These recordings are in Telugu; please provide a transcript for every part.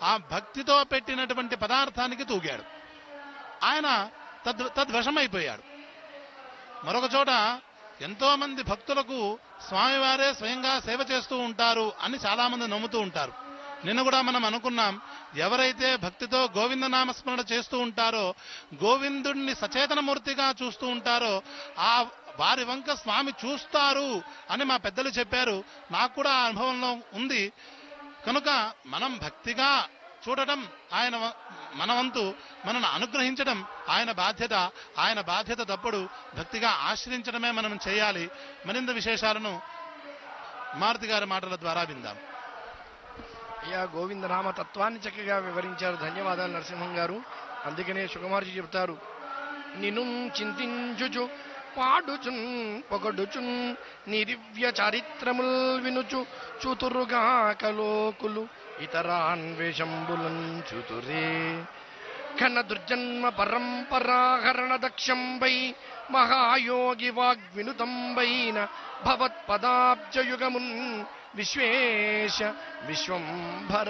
ఆ భక్తితో పెట్టినటువంటి పదార్థానికి తూగాడు ఆయన తద్ తద్వశమైపోయాడు మరొక చోట ఎంతో మంది భక్తులకు స్వామివారే స్వయంగా సేవ చేస్తూ ఉంటారు అని చాలా మంది నమ్ముతూ ఉంటారు నిన్న కూడా మనం అనుకున్నాం ఎవరైతే భక్తితో గోవింద నామస్మరణ చేస్తూ ఉంటారో గోవిందుణ్ణి సచేతనమూర్తిగా చూస్తూ ఉంటారో ఆ వారి వంక స్వామి చూస్తారు అని మా పెద్దలు చెప్పారు నాకు కూడా ఆ అనుభవంలో ఉంది కనుక మనం భక్తిగా చూడటం ఆయన వ- మన వంతు మనను అనుగ్రహించడం ఆయన బాధ్యత ఆయన బాధ్యత తప్పుడు భక్తిగా ఆశ్రయించడమే మనం చేయాలి మరింత విశేషాలను మారుతి గారి మాటల ద్వారా విందాం అయ్యా గోవిందనామ తత్వాన్ని చక్కగా వివరించారు ధన్యవాదాలు నరసింహం గారు అందుకనే సుకుమార్జీ చెప్తారు నిను చింతించుచు పాడుచున్ పొగడుచున్ నిరివ్య చారిత్రముల్ వినుచు చూతురుగా కలోకులు ఇతరాన్వేషంబులన్ చూతురే ఘన దుర్జన్మ పరంపరాహరణ దక్షంబై మహాయోగి వాగ్వినుతంబైన భవత్పదాబ్జయుగమున్ విశ్వేశ విశ్వంభర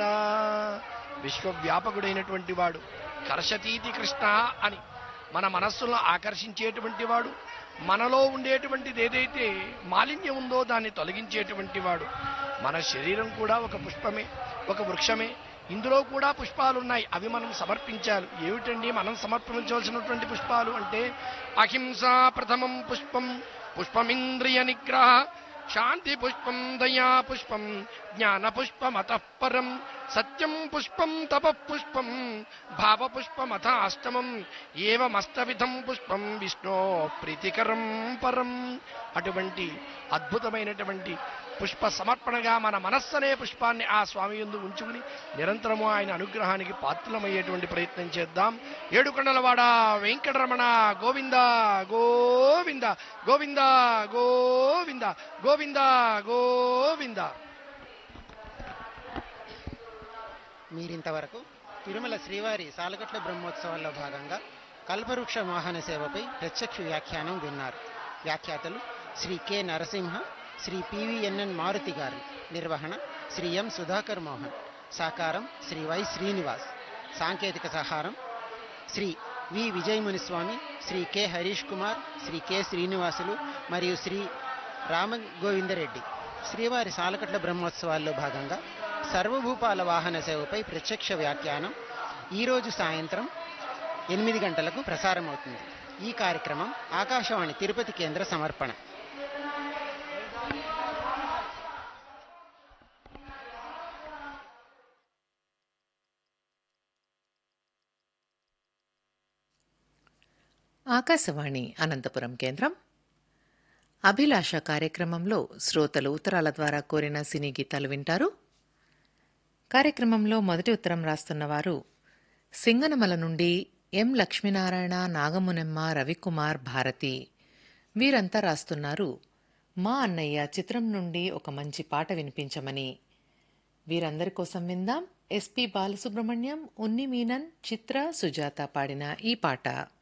విశ్వవ్యాపకుడైనటువంటి వాడు కర్షతీతి కృష్ణ అని మన మనస్సులను ఆకర్షించేటువంటి వాడు మనలో ఉండేటువంటిది ఏదైతే మాలిన్యం ఉందో దాన్ని తొలగించేటువంటి వాడు మన శరీరం కూడా ఒక పుష్పమే ఒక వృక్షమే ఇందులో కూడా పుష్పాలు ఉన్నాయి అవి మనం సమర్పించాలి ఏమిటండి మనం సమర్పించవలసినటువంటి పుష్పాలు అంటే అహింస ప్రథమం పుష్పం పుష్పమింద్రియ నిగ్రహ శాంతి పుష్పం దయా పుష్పం జ్ఞాన పుష్పమత పరం సత్యం పుష్పం తప పుష్పం భావ పుష్పమథ అష్టమం ఏవమస్తవిధం పుష్పం విష్ణో ప్రీతికరం పరం అటువంటి అద్భుతమైనటువంటి పుష్ప సమర్పణగా మన మనస్సనే పుష్పాన్ని ఆ స్వామి యందు ఉంచుకుని నిరంతరము ఆయన అనుగ్రహానికి పాత్రలమయ్యేటువంటి ప్రయత్నం చేద్దాం ఏడుకొండలవాడ వెంకటరమణ గోవింద గోవింద గోవింద గోవింద గోవింద గోవింద మీరింతవరకు తిరుమల శ్రీవారి సాలగట్ల బ్రహ్మోత్సవాల్లో భాగంగా కల్పవృక్ష వాహన సేవపై ప్రత్యక్ష వ్యాఖ్యానం విన్నారు వ్యాఖ్యాతలు శ్రీ కె నరసింహ శ్రీ పివిఎన్ఎన్ మారుతి గారు నిర్వహణ శ్రీ ఎం సుధాకర్ మోహన్ సాకారం శ్రీ వై శ్రీనివాస్ సాంకేతిక సహారం Shri V Vijayamuniswami Shri K Harish Kumar Shri K Srinivasulu మరియు శ్రీ రామ గోవిందరెడ్డి శ్రీవారి సాలకట్ల బ్రహ్మోత్సవాల్లో భాగంగా సర్వభూపాల వాహన సేవపై ప్రత్యక్ష వ్యాఖ్యానం ఈరోజు సాయంత్రం ఎనిమిది గంటలకు ప్రసారమవుతుంది ఈ కార్యక్రమం ఆకాశవాణి తిరుపతి కేంద్ర సమర్పణ ఆకాశవాణి అనంతపురం కేంద్రం అభిలాష కార్యక్రమంలో శ్రోతలు ఉత్తరాల ద్వారా కోరిన సినీ గీతాలు వింటారు కార్యక్రమంలో మొదటి ఉత్తరం రాస్తున్న వారు సింగనమల నుండి ఎం లక్ష్మీనారాయణ నాగమునెమ్మ రవికుమార్ భారతి వీరంతా రాస్తున్నారు మా అన్నయ్య చిత్రం నుండి ఒక మంచి పాట వినిపించమని వీరందరి కోసం విందాం ఎస్పి బాలసుబ్రహ్మణ్యం ఉన్ని మీనన్ చిత్ర సుజాత పాడిన ఈ పాట